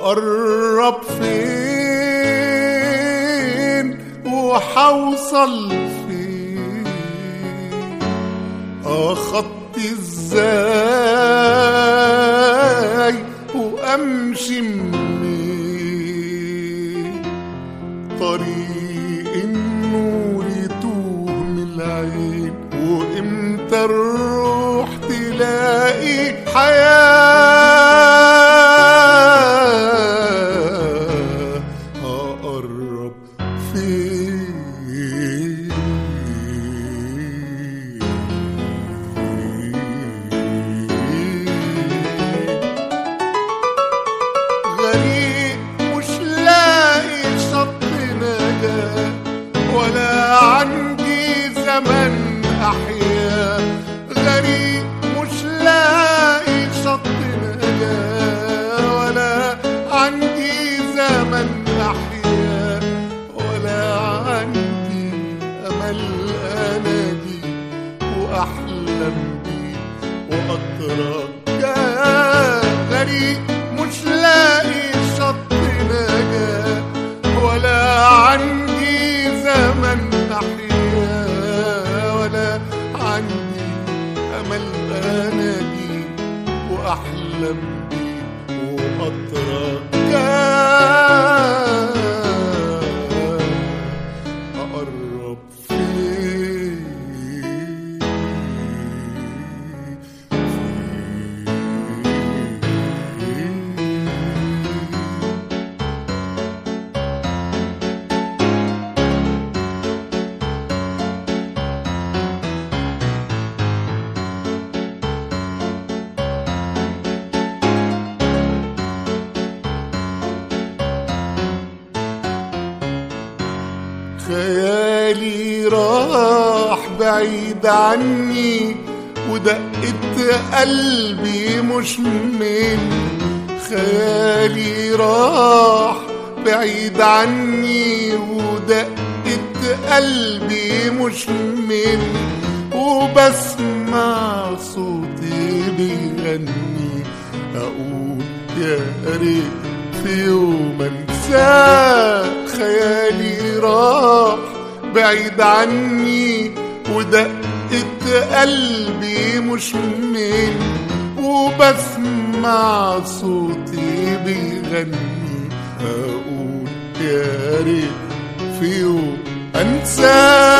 أقرب فين وحوصل فين أخطي ازاي وأمشي منين طريق النور يتوه من العين وامتى الروح تلاقي حياة أقرب فين غريق مش لاقي شط نجاة ولا عندي زمن أحيا غريق مش لاقي شط نجاة ولا عندي زمن أحيا ولا عندي أمل أنادي وأحلم بيه وأترجى غريق مش لاقي شط نجاة ولا عندي زمن أحيا ولا عندي أمل أنادي وأحلم بيه وأترجى أقرب فين خيالي راح بعيد عني ودقت قلبي مش من خيالي راح بعيد عني ودقت قلبي مش من وبسمع صوتي بيغني اقول يا ريت في يوم انساه خيالي راح بعيد عني ودقت قلبي مش من وبسمع صوتي بيغني اقول يا ريت في يوم انساه